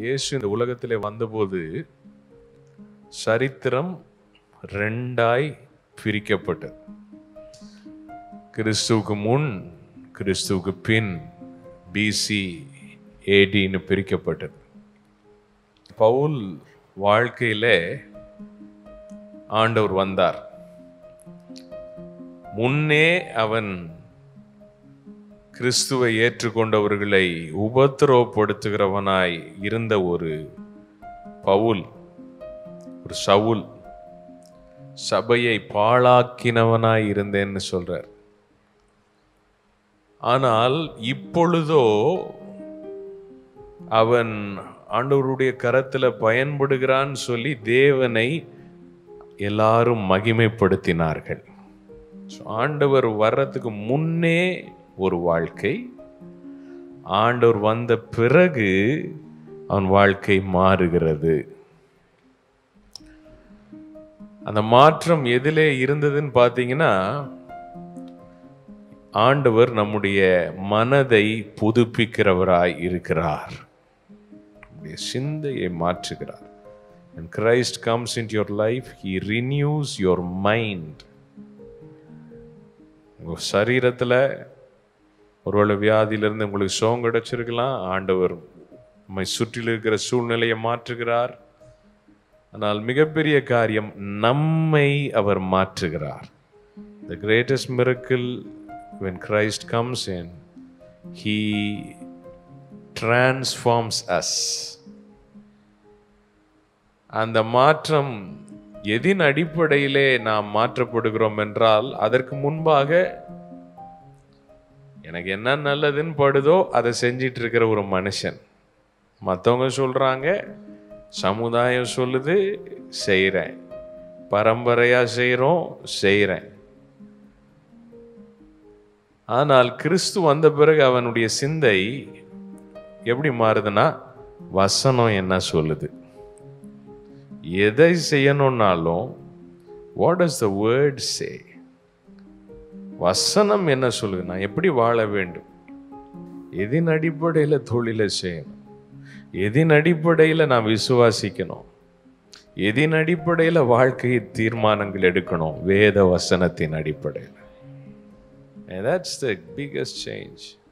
இயேசு இந்த உலகத்திலே வந்தபோது சரித்திரம் ரெண்டாய் பிரிக்கப்பட்டது கிறிஸ்துவுக்கு முன் கிறிஸ்துவுக்கு பின் பிசி ஏடின்னு பிரிக்கப்பட்டது பவுல் வாழ்க்கையில ஆண்டவர் வந்தார் முன்னே அவன் கிறிஸ்துவை ஏற்றுக்கொண்டவர்களை உபத்திரவப்படுத்துகிறவனாய் இருந்த ஒரு பவுல் ஒரு சவுல் சபையை பாழாக்கினவனாய் இருந்தேன்னு சொல்றார் ஆனால் இப்பொழுதோ அவன் ஆண்டவருடைய கரத்துல பயன்படுகிறான் சொல்லி தேவனை எல்லாரும் மகிமைப்படுத்தினார்கள் So, ஆண்டவர் வர்றதுக்கு முன்னே ஒரு வாழ்க்கை ஆண்டவர் வந்த பிறகு அவன் வாழ்க்கை மாறுகிறது அந்த மாற்றம் எதிலே இருந்ததுன்னு பார்த்தீங்கன்னா ஆண்டவர் நம்முடைய மனதை புதுப்பிக்கிறவராய் இருக்கிறார் நம்முடைய சிந்தையை மாற்றுகிறார் When Christ comes into your life, He renews your mind. உங்க சரீரத்தில் ஒருவேளை வியாதியிலிருந்து உங்களுக்கு சோகம் கிடைச்சிருக்கலாம் ஆண்டவர் நம்மை சுற்றில் இருக்கிற சூழ்நிலையை மாற்றுகிறார் ஆனால் மிகப்பெரிய காரியம் நம்மை அவர் மாற்றுகிறார் The greatest miracle when Christ comes in, He transforms us. அந்த மாற்றம் எதின் அடிப்படையிலே நாம் மாற்றப்படுகிறோம் என்றால் அதற்கு முன்பாக எனக்கு என்ன நல்லதுன்னு படுதோ அதை செஞ்சிட்டு இருக்கிற ஒரு மனுஷன் மற்றவங்க சொல்றாங்க சமுதாயம் சொல்லுது செய்கிறேன் பரம்பரையா செய்கிறோம் செய்கிறேன் ஆனால் கிறிஸ்து வந்த பிறகு அவனுடைய சிந்தை எப்படி மாறுதுன்னா வசனம் என்ன சொல்லுது எதை செய்யணும்னாலும் what is the word say வசனம் என்ன சொல்லுது நான் எப்படி வாழ வேண்டும் எதின் அடிப்படையில் தொழிலை செய்யணும் எதின் அடிப்படையில் நான் விசுவாசிக்கணும் எதின் அடிப்படையில் வாழ்க்கையை தீர்மானங்கள் எடுக்கணும் வேத வசனத்தின் அடிப்படையில் And that's the biggest change.